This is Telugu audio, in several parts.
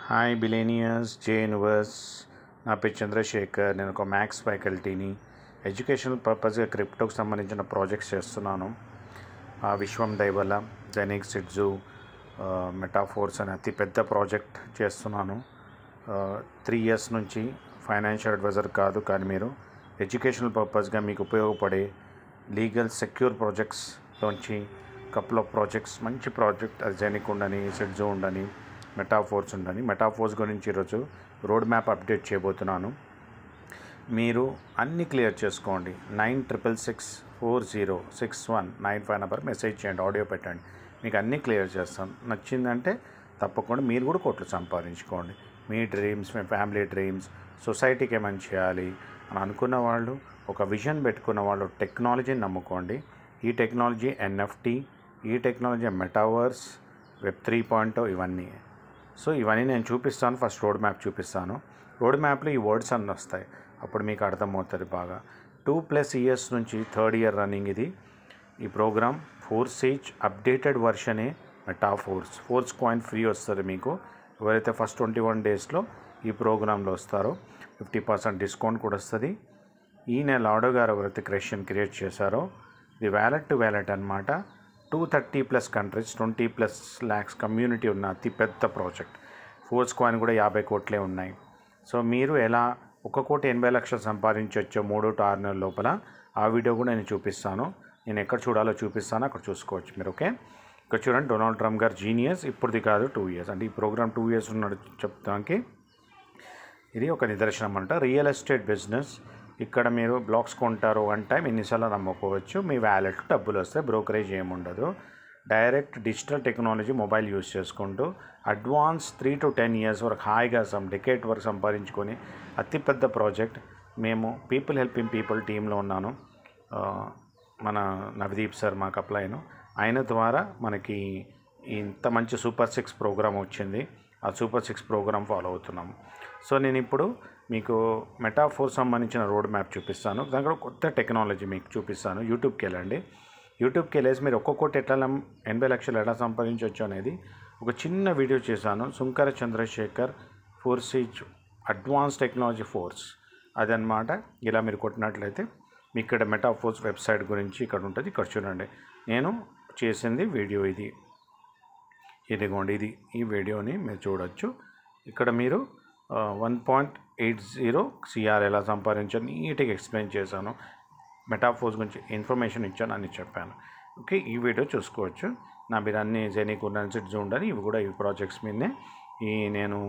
హాయ్ బిలేనియర్స్ జే యూనివర్స్ నా పేరు చంద్రశేఖర్ నేను ఒక మ్యాథ్స్ ఫ్యాకల్టీని ఎడ్యుకేషనల్ పర్పస్గా క్రిప్టోకి సంబంధించిన ప్రాజెక్ట్స్ చేస్తున్నాను ఆ విశ్వం దైవల జెనిక్ సిడ్జు మెటాఫోర్స్ అనే అతి పెద్ద ప్రాజెక్ట్ చేస్తున్నాను త్రీ ఇయర్స్ నుంచి ఫైనాన్షియల్ అడ్వైజర్ కాదు కానీ మీరు ఎడ్యుకేషనల్ పర్పస్గా మీకు ఉపయోగపడే లీగల్ సెక్యూర్ ప్రాజెక్ట్స్లోంచి కపుల్ ఆఫ్ ప్రాజెక్ట్స్ మంచి ప్రాజెక్ట్ అది జెనిక్ ఉండని సిడ్జు ఉండని మెటాఫోర్స్ ఉండని మెటాఫోర్స్ గురించి ఈరోజు రోడ్ మ్యాప్ అప్డేట్ చేయబోతున్నాను మీరు అన్నీ క్లియర్ చేసుకోండి nine triple six four zero six one nine five number message చేయండి ఆడియో పెట్టండి మీకు అన్నీ క్లియర్ చేస్తాం నచ్చిందంటే తప్పకుండా మీరు కూడా కోట్లు సంపాదించుకోండి మీ డ్రీమ్స్ మీ ఫ్యామిలీ డ్రీమ్స్ సొసైటీకి ఏమైనా చేయాలి అని అనుకున్న వాళ్ళు ఒక విజన్ పెట్టుకున్న వాళ్ళు టెక్నాలజీని నమ్ముకోండి ఈ టెక్నాలజీ ఎన్ఎఫ్టీ ఈ technology metaverse web three point ఇవన్నీ సో ఇవన్నీ నేను చూపిస్తాను ఫస్ట్ రోడ్ మ్యాప్ చూపిస్తాను రోడ్ మ్యాప్లో ఈ వర్డ్స్ అన్నీ వస్తాయి అప్పుడు మీకు అర్థమవుతుంది బాగా టూ ప్లస్ ఇయర్స్ నుంచి థర్డ్ ఇయర్ రన్నింగ్ ఇది ఈ ప్రోగ్రామ్ ఫోర్ సేజ్ అప్డేటెడ్ వర్షనే meta force force coin free వస్తుంది మీకు ఎవరైతే ఫస్ట్ ట్వంటీ వన్ డేస్లో ఈ ప్రోగ్రాంలో వస్తారో ఫిఫ్టీ పర్సెంట్ డిస్కౌంట్ కూడా వస్తుంది ఈ నెల ఆడో గారు ఎవరైతే క్రెషన్ క్రియేట్ చేశారో ఇది వ్యాలెట్ టు వ్యాలెట్ అనమాట two thirty plus countries twenty plus lakhs community ఉన్న అతి పెద్ద ప్రాజెక్ట్ ఫోర్స్ కాయిన్ కూడా యాభై కోట్లే ఉన్నాయి సో మీరు ఎలా ఒక కోటి ఎనభై లక్షలు సంపాదించవచ్చో మూడు టు ఆరు నెలల లోపల ఆ వీడియో కూడా నేను చూపిస్తాను నేను ఎక్కడ చూడాలో చూపిస్తాను అక్కడ చూసుకోవచ్చు మీరు ఓకే ఇక్కడ చూడండి డొనాల్డ్ ట్రంప్ గారు జీనియస్ ఇప్పుడుది కాదు టూ ఇయర్స్ అంటే ఈ ప్రోగ్రామ్ టూ ఇయర్స్ ఉన్నాడు చెప్తానికి ఇది ఒక నిదర్శనం అంట రియల్ ఎస్టేట్ బిజినెస్ ఇక్కడ మీరు బ్లాక్స్ కొంటారు వన్ టైం ఎన్నిసార్లు నమ్ముకోవచ్చు మీ వ్యాలెట్ డబ్బులు వస్తే బ్రోకరేజ్ ఏముండదు direct digital technology mobile use చేసుకుంటూ advance three to ten years వరకు హాయిగా సమ్ డెకేట్ వరకు సంపాదించుకొని అతిపెద్ద ప్రాజెక్ట్ మేము పీపుల్ హెల్పింగ్ పీపుల్ టీంలో ఉన్నాను మన నవదీప్ సార్ మాకు అప్లైను ఆయన ద్వారా మనకి ఇంత మంచి సూపర్ సిక్స్ ప్రోగ్రామ్ వచ్చింది ఆ సూపర్ సిక్స్ ప్రోగ్రామ్ ఫాలో అవుతున్నాము సో నేను ఇప్పుడు మీకు మెటాఫోర్ సంబంధించిన రోడ్ మ్యాప్ చూపిస్తాను దాంట్లో కొత్త టెక్నాలజీ మీకు చూపిస్తాను యూట్యూబ్కి వెళ్ళండి యూట్యూబ్కి వెళ్ళేసి మీరు ఒక్కొక్కటి ఎట్లా ఎనభై లక్షలు ఎలా సంపాదించవచ్చు అనేది ఒక చిన్న వీడియో చేశాను Sunkara Chandrasekhar Forsage advance technology force అదనమాట ఇలా మీరు కొట్టినట్లయితే మీ ఇక్కడ మెటాఫోర్స్ వెబ్సైట్ గురించి ఇక్కడ ఉంటుంది ఇక్కడ చూడండి నేను చేసింది వీడియో ఇది ఇదిగోండి ఇది ఈ వీడియోని మీరు చూడొచ్చు ఇక్కడ మీరు one point eight zero CR ఎలా సంపాదించాను నీట్గా ఎక్స్ప్లెయిన్ చేశాను మెటాఫోర్స్ గురించి ఇన్ఫర్మేషన్ ఇచ్చాను అని చెప్పాను ఓకే ఈ వీడియో చూసుకోవచ్చు నా మీరు అన్ని జెనిక్ సిడ్జ్ ఉండని ఇవి కూడా ఈ ప్రాజెక్ట్స్ మీదనే ఈ నేను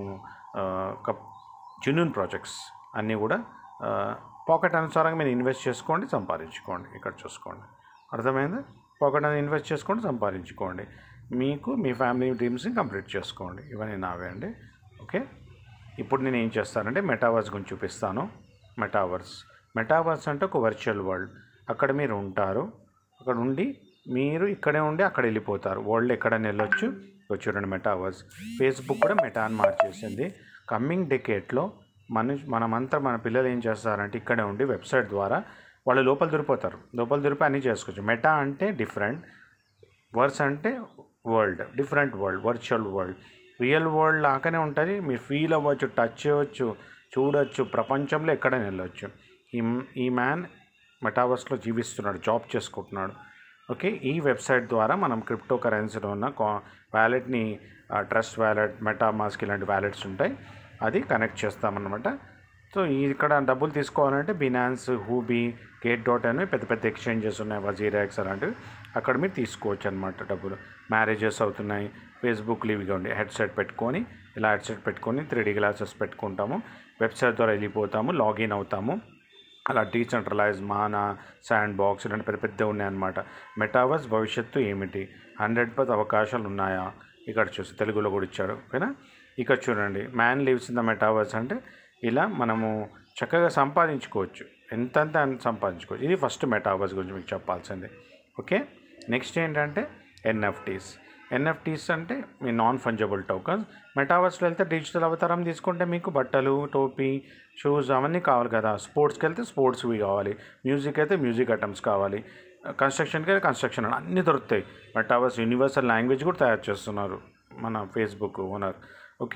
కప్ జునూన్ ప్రాజెక్ట్స్ అన్నీ కూడా పాకెట్ అనుసారంగా మీరు ఇన్వెస్ట్ చేసుకోండి సంపాదించుకోండి ఇక్కడ చూసుకోండి అర్థమైంది పాకెట్ అని ఇన్వెస్ట్ చేసుకోండి సంపాదించుకోండి మీకు మీ ఫ్యామిలీ డ్రీమ్స్ని కంప్లీట్ చేసుకోండి ఇవన్నీ నావే అండి ఓకే ఇప్పుడు నేను ఏం చేస్తానంటే మెటావర్స్ గురించి చూపిస్తాను మెటావర్స్ మెటావర్స్ అంటే ఒక వర్చువల్ వరల్డ్ అక్కడ మీరు ఉంటారు అక్కడ ఉండి మీరు ఇక్కడే ఉండి అక్కడ వెళ్ళిపోతారు వరల్డ్ ఎక్కడైనా వెళ్ళొచ్చు చూడండి మెటావర్స్ ఫేస్బుక్ కూడా మెటా అని మార్చేసింది కమ్మింగ్ డెకేట్లో మన మనమంతా మన పిల్లలు ఏం చేస్తారంటే ఇక్కడే ఉండి వెబ్సైట్ ద్వారా వాళ్ళు లోపల దొరిపోతారు లోపల దొరిపి అన్నీ చేసుకోవచ్చు మెటా అంటే డిఫరెంట్ వర్స్ అంటే world different world virtual world real world లాగానే ఉంటుంది మీరు ఫీల్ అవ్వచ్చు టచ్ చేయవచ్చు చూడొచ్చు ప్రపంచంలో ఎక్కడైనా వెళ్ళొచ్చు ఈ ఈ మ్యాన్ మెటావర్స్లో జీవిస్తున్నాడు జాబ్ చేసుకుంటున్నాడు ఓకే ఈ వెబ్సైట్ ద్వారా మనం క్రిప్టో కరెన్సీలో ఉన్న వ్యాలెట్ని ట్రస్ట్ వ్యాలెట్ మెటామాస్క్ ఇలాంటి వ్యాలెట్స్ ఉంటాయి అది కనెక్ట్ చేస్తామన్నమాట సో ఇక్కడ డబ్బులు తీసుకోవాలంటే బినాన్స్ హూబీ గేట్ డాట్ అని పెద్ద పెద్ద ఎక్స్చేంజెస్ ఉన్నాయి వజీరాక్స్ అలాంటివి అక్కడ మీరు తీసుకోవచ్చు అనమాట డబ్బులు మ్యారేజెస్ అవుతున్నాయి ఫేస్బుక్లు ఇవి ఉండి హెడ్సెట్ పెట్టుకొని ఇలా హెడ్సెట్ పెట్టుకొని త్రీ డీ గ్లాసెస్ పెట్టుకుంటాము వెబ్సైట్ ద్వారా వెళ్ళిపోతాము లాగిన్ అవుతాము అలా డీసెంట్రలైజ్ మానా శాండ్ బాక్స్ ఇలాంటి పెద్ద పెద్ద ఉన్నాయన్నమాట మెటావర్స్ భవిష్యత్తు ఏమిటి హండ్రెడ్ పది అవకాశాలు ఉన్నాయా ఇక్కడ చూసి తెలుగులో కూడా ఇచ్చాడు ఓకేనా ఇక్కడ చూడండి man lives in the metaverse అంటే ఇలా మనము చక్కగా సంపాదించుకోవచ్చు ఎంతంత సంపాదించుకోవచ్చు ఇది ఫస్ట్ మెటావర్స్ గురించి మీకు చెప్పాల్సిందే ఓకే నెక్స్ట్ ఏంటంటే ఎన్ఎఫ్టీస్ ఎన్ఎఫ్టీస్ అంటే మీ నాన్ ఫంజబుల్ టోకన్స్ మెటావర్స్లో వెళ్తే డిజిటల్ అవతారం తీసుకుంటే మీకు బట్టలు టోపీ షూస్ అవన్నీ కావాలి కదా స్పోర్ట్స్కి వెళ్తే స్పోర్ట్స్వి కావాలి మ్యూజిక్ అయితే మ్యూజిక్ ఐటమ్స్ కావాలి కన్స్ట్రక్షన్కి అయితే కన్స్ట్రక్షన్ అన్నీ దొరుకుతాయి మెటావర్స్ యూనివర్సల్ లాంగ్వేజ్ కూడా తయారు చేస్తున్నారు మన ఫేస్బుక్ ఓనర్ ఓకే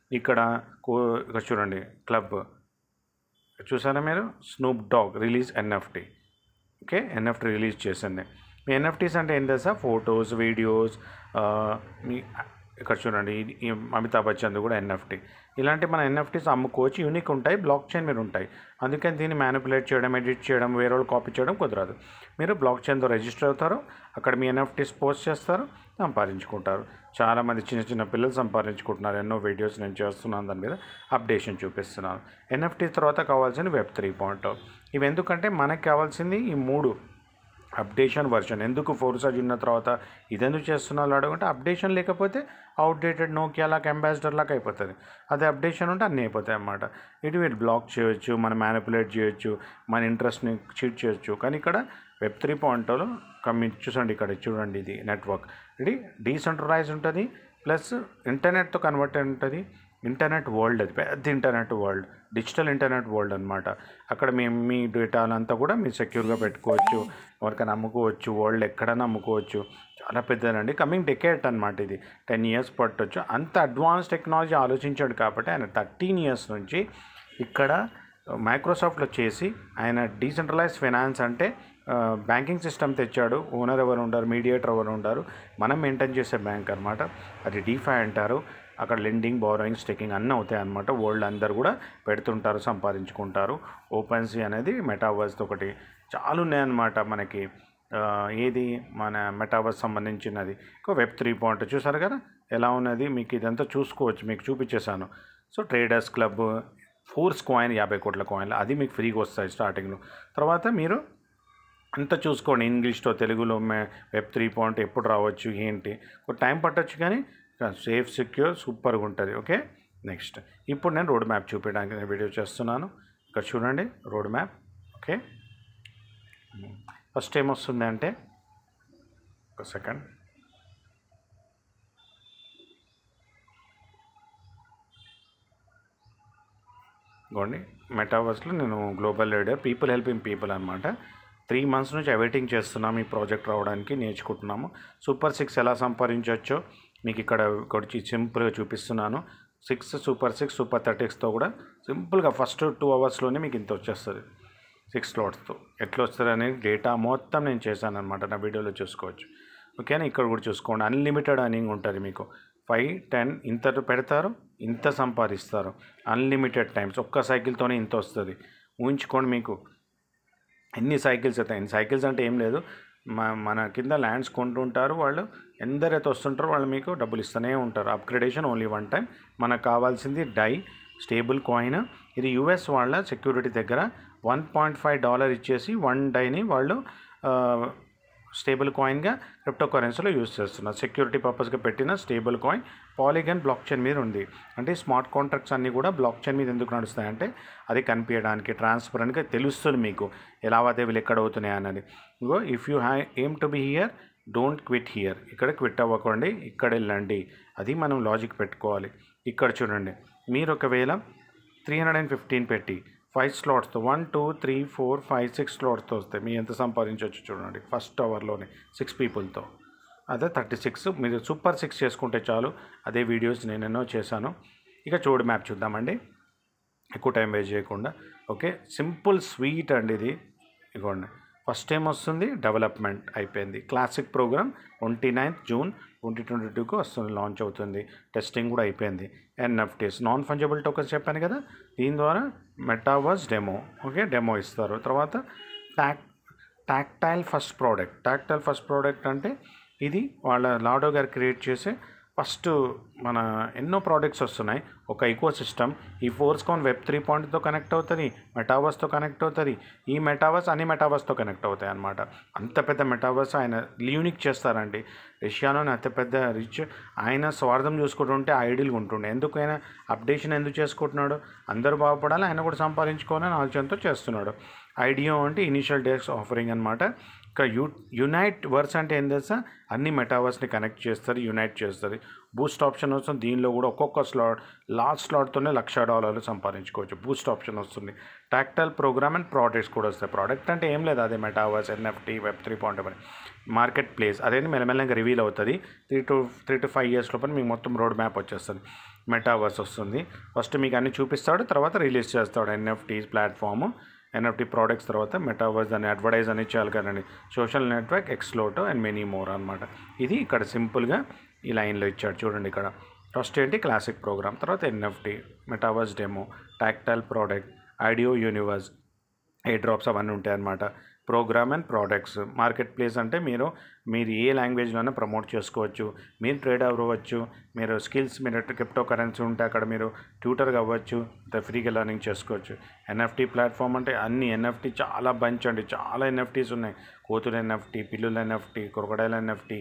ఇక్కడ కో ఇక్కడ చూడండి క్లబ్ చూసారా మీరు Snoop Dogg release NFT okay NFT release చేసింది మీ ఎన్ఎఫ్టీస్ అంటే ఏం తెలుసా ఫొటోస్ వీడియోస్ మీ ఇక్కడ చూడండి ఇది ఈ అమితాబ్ బచ్చన్ది కూడా ఎన్ఎఫ్టీ ఇలాంటి మన ఎన్ఎఫ్టీస్ అమ్ముకోవచ్చు యూనిక్ ఉంటాయి బ్లాక్ చైన్ మీద ఉంటాయి అందుకని దీన్ని మ్యానిపులేట్ చేయడం ఎడిట్ చేయడం వేరే వాళ్ళు కాపీ చేయడం కుదరదు మీరు బ్లాక్ చైన్తో రిజిస్టర్ అవుతారు అక్కడ మీ ఎన్ఎఫ్టీస్ పోస్ట్ చేస్తారు సంపాదించుకుంటారు చాలామంది చిన్న చిన్న పిల్లలు సంపాదించుకుంటున్నారు ఎన్నో వీడియోస్ నేను చేస్తున్నాను దాని మీద అప్డేషన్ చూపిస్తున్నాను ఎన్ఎఫ్టీ తర్వాత కావాల్సింది వెబ్ త్రీ పాయింట్ ఇవి ఎందుకంటే మనకు కావాల్సింది ఈ మూడు అప్డేషన్ వర్షన్ ఎందుకు ఫోర్సాజ్ ఉన్న తర్వాత ఇదెందుకు చేస్తున్నారు అడుగుంటే అప్డేషన్ లేకపోతే అవుట్డేటెడ్ నోకియా లాగా అంబాసిడర్ లాగా అయిపోతుంది అదే అప్డేషన్ ఉంటే అన్నీ అయిపోతాయి అన్నమాట ఇటు మీరు బ్లాక్ చేయొచ్చు మనం మ్యానిపులేట్ చేయొచ్చు మన ఇంట్రెస్ట్ని చీట్ చేయొచ్చు కానీ ఇక్కడ వెబ్ త్రీ పాయింట్లో కమ్మి చూసండి ఇక్కడ చూడండి ఇది నెట్వర్క్ ఇది డీసెంట్రలైజ్ ఉంటుంది ప్లస్ ఇంటర్నెట్తో కన్వర్ట్ అయి ఉంటుంది ఇంటర్నెట్ వరల్డ్ అది పెద్ద internet world digital internet world అనమాట అక్కడ మేము మీ డేటాలంతా కూడా మీరు సెక్యూర్గా పెట్టుకోవచ్చు ఎవరికైనా అమ్ముకోవచ్చు వరల్డ్ ఎక్కడైనా అమ్ముకోవచ్చు చాలా పెద్దదండి కమింగ్ డెకేట్ అనమాట ఇది టెన్ ఇయర్స్ పట్టొచ్చు అంత అడ్వాన్స్ టెక్నాలజీ ఆలోచించాడు కాబట్టి ఆయన థర్టీన్ ఇయర్స్ నుంచి ఇక్కడ మైక్రోసాఫ్ట్లో చేసి ఆయన డీసెంట్రలైజ్ ఫైనాన్స్ అంటే బ్యాంకింగ్ సిస్టమ్ తెచ్చాడు ఓనర్ ఎవరు ఉంటారు మీడియేటర్ ఎవరు ఉంటారు మనం మెయింటైన్ చేసే బ్యాంక్ అనమాట అది డీఫై అంటారు అక్కడ లెండింగ్ బారోయింగ్ స్టేకింగ్ అన్నీ అవుతాయి అనమాట వరల్డ్ అందరు కూడా పెడుతుంటారు సంపాదించుకుంటారు ఓపెన్ సీ అనేది మెటావర్స్ ఒకటి చాలా ఉన్నాయన్నమాట మనకి ఆ, ఏది మన మెటావర్స్ సంబంధించినది ఇంకో వెబ్ త్రీ పాయింట్ చూసారు కదా ఎలా ఉన్నది మీకు ఇదంతా చూసుకోవచ్చు మీకు చూపించేశాను so traders club force coin యాభై కోట్ల కాయిన్లు అది మీకు ఫ్రీగా వస్తాయి స్టార్టింగ్లో తర్వాత మీరు అంతా చూసుకోండి ఇంగ్లీష్లో తెలుగులో మే వెబ్ త్రీ పాయింట్ ఎప్పుడు రావచ్చు ఏంటి కొంచెం టైం పట్టొచ్చు కానీ సేఫ్ సెక్యూర్ సూపర్గా ఉంటుంది ఓకే నెక్స్ట్ ఇప్పుడు నేను రోడ్ మ్యాప్ చూపించడానికి నేను వీడియో చేస్తున్నాను ఇక్కడ చూడండి రోడ్ మ్యాప్ ఓకే ఫస్ట్ ఏం వస్తుంది అంటే ఒక సెకండ్ ఇదిగోండి మెటావర్స్లో నేను global leader people helping people అనమాట త్రీ మంత్స్ నుంచి అవైటింగ్ చేస్తున్నాం ఈ ప్రాజెక్ట్ రావడానికి నేర్చుకుంటున్నాము సూపర్ సిక్స్ ఎలా సంపాదించవచ్చో మీకు ఇక్కడ ఒకటి సింపుల్గా చూపిస్తున్నాను సిక్స్ సూపర్ సిక్స్ సూపర్ థర్టీక్స్తో కూడా సింపుల్గా ఫస్ట్ టూ అవర్స్లోనే మీకు ఇంత వచ్చేస్తుంది సిక్స్ స్లాట్స్తో ఎట్లా వస్తుంది అనేది డేటా మొత్తం నేను చేశాను అనమాట నా వీడియోలో చూసుకోవచ్చు ఓకేనా ఇక్కడ కూడా చూసుకోండి అన్లిమిటెడ్ అర్నింగ్ ఉంటుంది మీకు ఫైవ్ టెన్ ఇంత పెడతారు ఇంత సంపాదిస్తారు అన్లిమిటెడ్ టైమ్స్ ఒక్క సైకిల్తోనే ఇంత వస్తుంది ఊహించుకోండి మీకు ఎన్ని సైకిల్స్ అవుతాయి ఎన్ని సైకిల్స్ అంటే ఏం లేదు మా మన కింద ల్యాండ్స్ కొంటుంటారు వాళ్ళు ఎందరైతే వస్తుంటారో వాళ్ళు మీకు డబ్బులు ఇస్తూనే ఉంటారు అప్గ్రేడేషన్ ఓన్లీ వన్ టైం మనకు కావాల్సింది డై స్టేబుల్ కాయిన్ ఇది యుఎస్ వాళ్ళ సెక్యూరిటీ దగ్గర వన్ పాయింట్ ఫైవ్ డాలర్ ఇచ్చేసి వన్ డైని వాళ్ళు స్టేబుల్ కాయిన్గా క్రిప్టో కరెన్సీలో యూస్ చేస్తున్నారు సెక్యూరిటీ పర్పస్గా పెట్టిన stable coin Polygon blockchain మీద ఉంది అంటే స్మార్ట్ కాంట్రాక్ట్స్ అన్నీ కూడా బ్లాక్ చైన్ మీద ఎందుకు నడుస్తాయంటే అది కనిపించడానికి ట్రాన్స్పరెంట్గా తెలుస్తుంది మీకు లావాదేవీలు ఎక్కడ అవుతున్నాయి అన్నది ఇగో if you happen to be here don't quit here ఇక్కడ క్విట్ అవ్వకండి ఇక్కడ వెళ్ళండి అది మనం లాజిక్ పెట్టుకోవాలి ఇక్కడ చూడండి మీరు ఒకవేళ త్రీ హండ్రెడ్ అండ్ ఫిఫ్టీన్ పెట్టి ఫైవ్ స్లాట్స్తో one two three four five six స్లాట్స్తో వస్తాయి మీరు ఎంత సంపాదించవచ్చు చూడండి ఫస్ట్ అవర్లోనే సిక్స్ పీపుల్తో అదే థర్టీ సిక్స్ మీరు సూపర్ సిక్స్ చేసుకుంటే చాలు అదే వీడియోస్ నేను ఎన్నో చేశాను ఇక చూడు మ్యాప్ చూద్దామండి ఎక్కువ టైం వేస్ట్ చేయకుండా ఓకే సింపుల్ స్వీట్ అండి ఇది ఇగోండి ఫస్ట్ టైం వస్తుంది డెవలప్మెంట్ అయిపోయింది classic programme twenty ninth June twenty twenty టూకి వస్తుంది లాంచ్ అవుతుంది టెస్టింగ్ కూడా అయిపోయింది ఎన్ఎఫ్టీస్ నాన్ ఫంజబుల్ టోకన్స్ చెప్పాను కదా దీని ద్వారా మెటావర్స్ డెమో ఓకే డెమో ఇస్తారు తర్వాత tac tactile first product tactile first product అంటే ఇది వాళ్ళ లాడో గారు క్రియేట్ చేసే ఫస్ట్ మన ఎన్నో ప్రోడక్ట్స్ వస్తున్నాయి ఒక ఈకో సిస్టమ్ ఈ ఫోర్స్కాన్ వెబ్ త్రీ పాయింట్తో కనెక్ట్ అవుతుంది మెటావర్స్తో కనెక్ట్ అవుతుంది ఈ మెటావర్స్ అన్ని మెటావర్స్తో కనెక్ట్ అవుతాయి అనమాట అంత పెద్ద మెటావర్స్ ఆయన యూనిక్ చేస్తారండి రష్యాలోని అతి పెద్ద రిచ్ ఆయన స్వార్థం చూసుకుంటుంటే ఐడియల్గా ఉంటుండే ఎందుకు ఆయన అప్డేషన్ ఎందుకు చేసుకుంటున్నాడు అందరూ బాగుపడాలి ఆయన కూడా సంపాదించుకోవాలని ఆలోచనతో చేస్తున్నాడు ఐడియో అంటే ఇనిషియల్ డేస్ ఆఫరింగ్ అనమాట ఇక్కడ యూ యునైట్ వర్స్ అంటే ఏం తెలుసా అన్ని మెటావర్స్ని కనెక్ట్ చేస్తారు యునైట్ చేస్తుంది బూస్ట్ ఆప్షన్ వస్తుంది దీనిలో కూడా ఒక్కొక్క స్లాట్ లాస్ట్ స్లాట్తోనే లక్ష డాలర్లు సంపాదించుకోవచ్చు బూస్ట్ ఆప్షన్ వస్తుంది టాక్టైల్ ప్రోగ్రామ్ అండ్ ప్రోడక్ట్స్ కూడా వస్తాయి ప్రోడక్ట్ అంటే ఏం లేదు అదే metaverse NFT web three point one marketplace అదేంటి మెల్లమెల్లగా రివీల్ అవుతుంది three to three to five years లోపల మీకు మొత్తం రోడ్ మ్యాప్ వచ్చేస్తుంది మెటావర్స్ వస్తుంది ఫస్ట్ మీకు అన్ని చూపిస్తాడు తర్వాత రిలీజ్ చేస్తాడు ఎన్ఎఫ్టీ ప్లాట్ఫామ్ ఎన్ఎఫ్టీ ప్రోడక్ట్స్ తర్వాత మెటావర్స్ అని అడ్వర్టైజ్ అని చేయాలి కదండి సోషల్ నెట్వర్క్ ఎక్స్లోట్ అండ్ మెనీ మోర్ అనమాట ఇది ఇక్కడ సింపుల్గా ఈ లైన్లో ఇచ్చాడు చూడండి ఇక్కడ ఫస్ట్ ఏంటి క్లాసిక్ ప్రోగ్రామ్ తర్వాత NFT metaverse demo tactile product ఐడియో యూనివర్స్ ఏ డ్రాప్స్ అవన్నీ ఉంటాయి అన్నమాట programme and products marketplace అంటే మీరు మీరు ఏ లాంగ్వేజ్లోనే ప్రమోట్ చేసుకోవచ్చు మీరు ట్రేడ్ అవ్వచ్చు మీరు స్కిల్స్ మీరు క్రిప్టో కరెన్సీ ఉంటే అక్కడ మీరు ట్యూటర్గా అవ్వచ్చు ఫ్రీగా లెర్నింగ్ చేసుకోవచ్చు ఎన్ఎఫ్టీ ప్లాట్ఫామ్ అంటే అన్ని ఎన్ఎఫ్టీ చాలా బంచ్ అండి చాలా ఎన్ఎఫ్టీస్ ఉన్నాయి కోతులు ఎన్ఎఫ్టీ పిల్లుల ఎన్ఎఫ్టీ క్రొకడైల్ ఎన్ఎఫ్టీ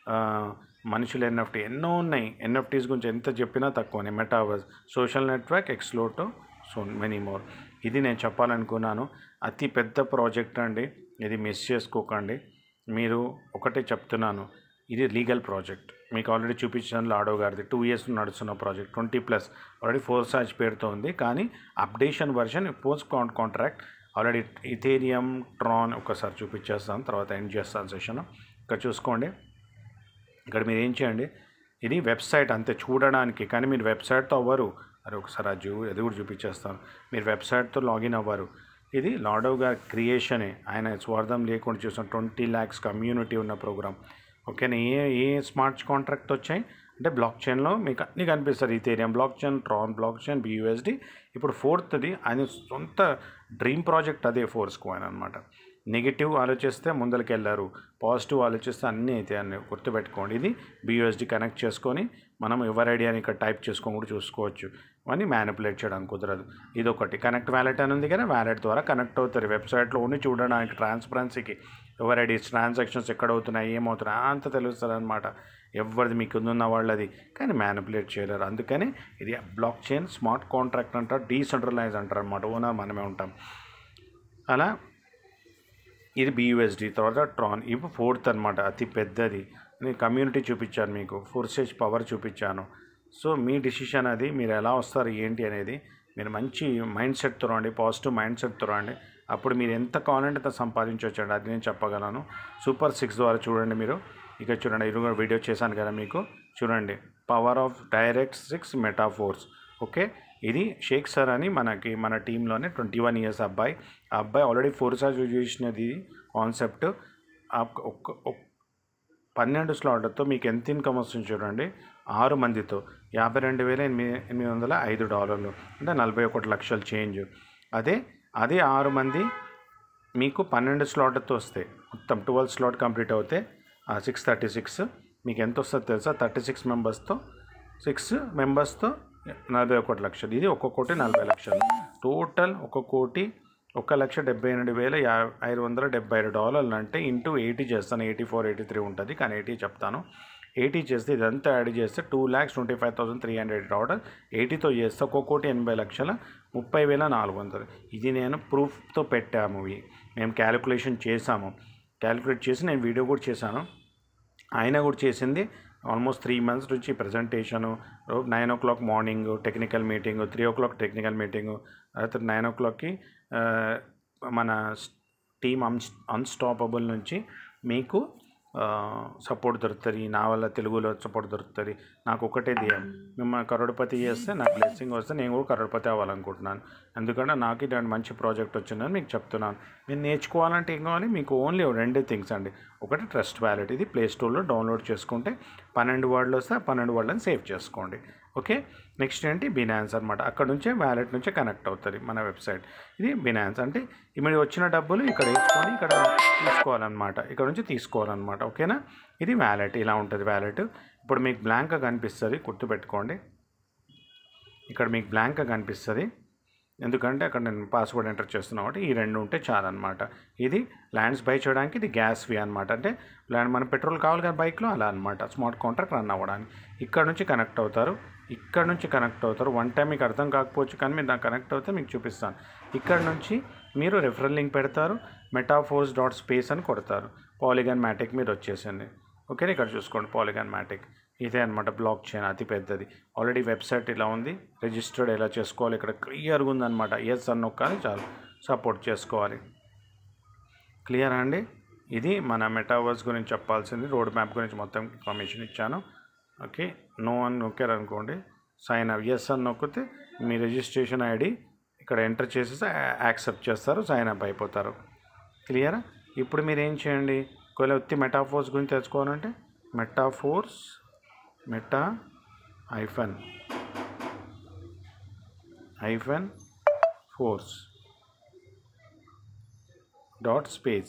మనుషుల ఎన్ఎఫ్టీ ఎన్నో ఉన్నాయి ఎన్ఎఫ్టీస్ గురించి ఎంత చెప్పినా తక్కువనే మెటావర్స్ సోషల్ నెట్వర్క్ ఎక్స్లోటో సో మెనీ మోర్ ఇది నేను చెప్పాలనుకున్నాను అతి పెద్ద ప్రాజెక్ట్ అండి ఇది మిస్ చేసుకోకండి మీరు ఒకటే చెప్తున్నాను ఇది లీగల్ ప్రాజెక్ట్ మీకు ఆల్రెడీ చూపించాను లాడో గారిది టూ ఇయర్స్ నడుస్తున్న project twenty plus already Forsage పేరుతో ఉంది కానీ updation version post con contract already Ethereum Tron ఒకసారి చూపించేస్తాను తర్వాత ఎండ్ చేస్తాను సెషన్ ఇక్కడ చూసుకోండి ఇక్కడ మీరు ఏం చేయండి ఇది వెబ్సైట్ అంతే చూడడానికి కానీ మీరు వెబ్సైట్తో అవ్వరు అరే ఒకసారి అది చూ అది కూడా చూపించేస్తాను మీరు వెబ్సైట్తో లాగిన్ అవ్వరు ఇది లాడవ్ గారి క్రియేషనే ఆయన స్వార్థం లేకుండా చూసిన ట్వంటీ ల్యాక్స్ కమ్యూనిటీ ఉన్న ప్రోగ్రామ్ ఓకేనా ఏ ఏ స్మార్ట్ కాంట్రాక్ట్ వచ్చాయి అంటే బ్లాక్ చైన్లో మీకు అన్నీ కనిపిస్తారు Ethereum blockchain Tron blockchain BUSD ఇప్పుడు ఫోర్త్ది ఆయన సొంత డ్రీమ్ ప్రాజెక్ట్ అదే ఫోర్స్ కాయిన్ అనమాట నెగిటివ్ ఆలోచిస్తే ముందరికి వెళ్ళారు పాజిటివ్ ఆలోచిస్తే అన్నీ అయితే అన్ని గుర్తుపెట్టుకోండి ఇది బియూఎస్డి కనెక్ట్ చేసుకొని మనం ఎవరి ఐడియాని ఇక్కడ టైప్ చేసుకొని కూడా చూసుకోవచ్చు అని మ్యానిపులేట్ చేయడానికి కుదరదు ఇది ఒకటి కనెక్ట్ వ్యాలెట్ అని ఉంది కదా వ్యాలెట్ ద్వారా కనెక్ట్ అవుతారు వెబ్సైట్లో ఉండి చూడడానికి ట్రాన్స్పరెన్సీకి ఎవరి ఐడీస్ ట్రాన్సాక్షన్స్ ఎక్కడ అవుతున్నాయి ఏమవుతున్నాయి అంత తెలుస్తుంది అనమాట ఎవరిది మీకు ఉన్న వాళ్ళది కానీ మ్యానిపులేట్ చేయలేరు అందుకని ఇది బ్లాక్ చైన్ స్మార్ట్ కాంట్రాక్ట్ అంటారు డీసెంట్రలైజ్ అంటారు అనమాట ఓనర్ మనమే ఉంటాం అలా ఇది బియూఎస్డి తర్వాత ట్రాన్ ఇవి ఫోర్త్ అనమాట అతి పెద్దది నేను కమ్యూనిటీ చూపించాను మీకు ఫోర్సేజ్ పవర్ చూపించాను సో మీ డిసిషన్ అది మీరు ఎలా వస్తారు ఏంటి అనేది మీరు మంచి మైండ్ సెట్తో రండి పాజిటివ్ మైండ్ సెట్తో రండి అప్పుడు మీరు ఎంత కావాలంటే అంత సంపాదించవచ్చండి అది నేను చెప్పగలను సూపర్ సిక్స్ ద్వారా చూడండి మీరు ఇక చూడండి ఇది కూడా వీడియో చేశాను కదా మీకు చూడండి power of direct six Meta Force okay ఇది షేక్ సార్ అని మనకి మన టీంలోనే ట్వంటీ వన్ ఇయర్స్ అబ్బాయి ఆ అబ్బాయి ఆల్రెడీ ఫోర్ సార్స్ చూసినది కాన్సెప్ట్ ఒక్క పన్నెండు స్లాట్లతో మీకు ఎంత ఇన్కమ్ వస్తుంది చూడండి ఆరు మందితో యాభై రెండు వేల ఎనిమిది ఎనిమిది వందల ఐదు డాలర్లు అంటే నలభై ఒకటి లక్షల చేంజ్ అదే అదే ఆరు మంది మీకు పన్నెండు స్లాట్తో వస్తాయి మొత్తం ట్వెల్వ్ స్లాట్ కంప్లీట్ అవుతే సిక్స్ థర్టీ సిక్స్ మీకు ఎంత వస్తుందో తెలుసా థర్టీ సిక్స్ మెంబర్స్తో సిక్స్ మెంబర్స్తో నలభై ఒకటి లక్షలు ఇది ఒక్కొక్కటి నలభై లక్షలు టోటల్ ఒక కోటి ఒక లక్ష డెబ్బై ఎనిమిది వేల యా ఐదు వందల డెబ్బై ఐదు డాలర్లు అంటే ఇంటూ ఎయిటీ చేస్తాను ఎయిటీ ఫోర్ ఎయిటీ త్రీ ఉంటుంది కానీ ఎయిటీ చెప్తాను ఎయిటీ చేస్తే ఇదంతా యాడ్ చేస్తే two lakhs twenty five thousand three hundred dollar ఎయిటీతో చేస్తే ఒక్కో కోటి ఎనభై లక్షల ముప్పై వేల నాలుగు వందలు ఇది నేను ప్రూఫ్తో పెట్టాము ఇవి మేము క్యాలిక్యులేషన్ చేసాము క్యాలిక్యులేట్ చేసి నేను వీడియో కూడా చేశాను ఆయన కూడా చేసింది ఆల్మోస్ట్ త్రీ మంత్స్ నుంచి presentation nine o'clock morning technical meeting three o'clock technical meeting తర్వాత నైన్ ఓ క్లాక్కి మన టీమ్ అన్స్ అన్స్టాపబుల్ నుంచి మీకు సపోర్ట్ దొరుకుతుంది నా వల్ల తెలుగులో సపోర్ట్ దొరుకుతుంది నాకు ఒకటే ధ్యేయం మిమ్మల్ని కరోడ్పతి చేస్తే నాకు బ్లెస్సింగ్ వస్తే నేను కూడా కరోడ్పతి అవ్వాలనుకుంటున్నాను ఎందుకంటే నాకు ఇలాంటి మంచి ప్రాజెక్ట్ వచ్చిందని మీకు చెప్తున్నాను మీరు నేర్చుకోవాలంటే ఏం కావాలి మీకు ఓన్లీ రెండే థింగ్స్ అండి ఒకటి ట్రస్ట్ వ్యాలెట్ ఇది ప్లే స్టోర్లో డౌన్లోడ్ చేసుకుంటే పన్నెండు వర్డ్లు వస్తే ఆ పన్నెండు వర్డ్లను సేవ్ చేసుకోండి ఓకే నెక్స్ట్ ఏంటి బినాన్స్ అనమాట అక్కడ నుంచే వ్యాలెట్ నుంచే కనెక్ట్ అవుతుంది మన వెబ్సైట్ ఇది బినాన్స్ అంటే ఇప్పుడు వచ్చిన డబ్బులు ఇక్కడ వేసుకొని ఇక్కడ తీసుకోవాలన్నమాట ఇక్కడ నుంచి తీసుకోవాలన్నమాట ఓకేనా ఇది వ్యాలెట్ ఇలా ఉంటుంది వ్యాలెట్ ఇప్పుడు మీకు బ్లాంక్గా కనిపిస్తుంది గుర్తుపెట్టుకోండి ఇక్కడ మీకు బ్లాంక్గా కనిపిస్తుంది ఎందుకంటే అక్కడ నేను పాస్వర్డ్ ఎంటర్ చేస్తున్నా కాబట్టి ఈ రెండు ఉంటే చాలన్నమాట ఇది ల్యాండ్స్ బై చేయడానికి ఇది గ్యాస్ ఫీ అనమాట అంటే ల్యాండ్ మన పెట్రోల్ కావాలి కదా బైక్లో అలా అనమాట స్మార్ట్ కాంట్రాక్ట్ రన్ అవ్వడానికి ఇక్కడ నుంచి కనెక్ట్ అవుతారు ఇక్కడ నుంచి కనెక్ట్ అవుతారు వన్ టైం మీకు అర్థం కాకపోవచ్చు కానీ మీరు దానికి కనెక్ట్ అవుతే మీకు చూపిస్తాను ఇక్కడ నుంచి మీరు రెఫరల్ లింక్ పెడతారు మెటాఫోర్స్ డాట్ స్పేస్ అని కొడతారు పాలిగాన్ మ్యాటిక్ మీరు వచ్చేసింది ఓకే ఇక్కడ చూసుకోండి పాలిగాన్ మ్యాటిక్ ఇదే అనమాట బ్లాక్ చైన్ అతి పెద్దది ఆల్రెడీ వెబ్సైట్ ఇలా ఉంది రిజిస్టర్డ్ ఎలా చేసుకోవాలి ఇక్కడ క్లియర్గా ఉందన్నమాట ఎస్ అని నొక్కాలి చాలు సపోర్ట్ చేసుకోవాలి క్లియర్ అండి ఇది మన మెటావర్స్ గురించి చెప్పాల్సింది రోడ్ మ్యాప్ గురించి మొత్తం ఇన్ఫర్మేషన్ ఇచ్చాను ఓకే నో అని నొక్కారు అనుకోండి సైన్ అప్ ఎస్ అని నొక్కితే మీ రిజిస్ట్రేషన్ ఐడి ఇక్కడ ఎంటర్ చేసేసి యాక్సెప్ట్ చేస్తారు సైన్ అప్ అయిపోతారు క్లియరా ఇప్పుడు మీరు ఏం చేయండి ఒకవేళ వచ్చి మెటాఫోర్స్ గురించి తెలుసుకోవాలంటే Meta Force Meta hyphen hyphen force dot space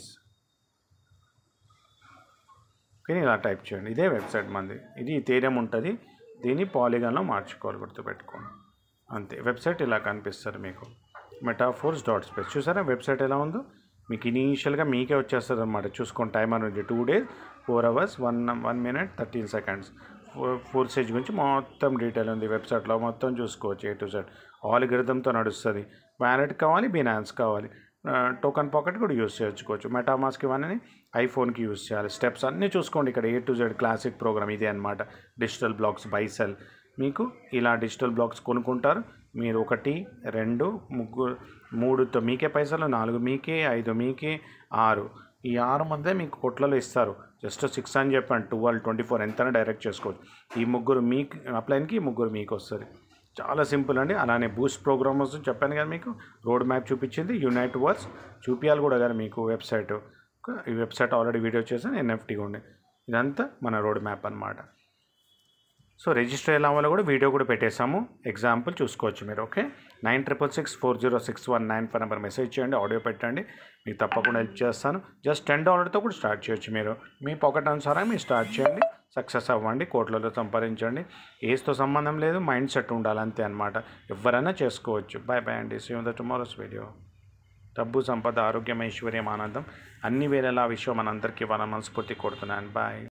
okay ఇలా టైప్ చేయండి ఇదే వెబ్సైట్ మంది ఇది థీరం ఉంటుంది దీన్ని పాలిగాన్లో మార్చుకోవాలి గుర్తుపెట్టుకోండి అంతే వెబ్సైట్ ఇలా కనిపిస్తుంది మీకు మెటాఫోర్స్ డాట్ స్పేస్ చూసారా వెబ్సైట్ ఎలా ఉందో మీకు ఇనీషియల్గా మీకే వచ్చేస్తుంది అనమాట చూసుకోండి టైమర్ నుంచి two days four hours one one minute thirteen seconds four stage గురించి మొత్తం డీటెయిల్ ఉంది వెబ్సైట్లో మొత్తం చూసుకోవచ్చు ఏ టు జెడ్ ఆల్గిరిథంతో నడుస్తుంది వ్యాలెట్ కావాలి బినాన్స్ కావాలి టోకన్ పాకెట్ కూడా యూస్ చేసుకోవచ్చు మెటామాస్క్ ఇవన్నీ ఐఫోన్కి యూస్ చేయాలి స్టెప్స్ అన్నీ చూసుకోండి ఇక్కడ A to Z classic programme ఇదే అనమాట డిజిటల్ బ్లాక్స్ బైసెల్ మీకు ఇలా డిజిటల్ బ్లాక్స్ కొనుక్కుంటారు మీరు ఒకటి రెండు ముగ్గురు మూడుతో మీకే పైసలు నాలుగు మీకే ఐదు మీకే ఆరు ఈ ఆరు మధ్య మీకు కొట్లలో ఇస్తారు జస్ట్ సిక్స్ అని చెప్పండి ట్వెల్వ్ ట్వంటీ ఫోర్ ఎంతైనా డైరెక్ట్ చేసుకోవచ్చు ఈ ముగ్గురు మీకు అప్లైన్కి ఈ ముగ్గురు మీకు వస్తుంది చాలా సింపుల్ అండి అలానే బూస్ట్ ప్రోగ్రామ్ వస్తుంది చెప్పాను కదా మీకు రోడ్ మ్యాప్ చూపించింది యునైట్ వర్స్ చూపించాలి కూడా కదా మీకు వెబ్సైట్ ఈ వెబ్సైట్ ఆల్రెడీ వీడియో చేశాను ఎన్ఎఫ్టీ ఉండే ఇదంతా మన రోడ్ మ్యాప్ అనమాట సో రిజిస్టర్ ఎలా అవ్వాలో కూడా వీడియో కూడా పెట్టేశాము ఎగ్జాంపుల్ చూసుకోవచ్చు మీరు okay nine triple six four zero six one nine five number message చేయండి ఆడియో పెట్టండి మీకు తప్పకుండా హెల్ప్ చేస్తాను జస్ట్ టెన్ డాలర్తో కూడా స్టార్ట్ చేయొచ్చు మీరు మీ పాకెట్ అనుసారం మీరు స్టార్ట్ చేయండి సక్సెస్ అవ్వండి కోట్లలో సంపాదించండి ఏజ్తో సంబంధం లేదు మైండ్ సెట్ ఉండాలి అంతే అనమాట ఎవరైనా చేసుకోవచ్చు బాయ్ బాయ్ అండి సీ ద టుమారోస్ వీడియో డబ్బు సంపద ఆరోగ్యం ఐశ్వర్యం ఆనందం అన్ని వేళలా విషయం మనందరికీ ఇవ్వాలని మనస్ఫూర్తి కొడుతున్నాను బాయ్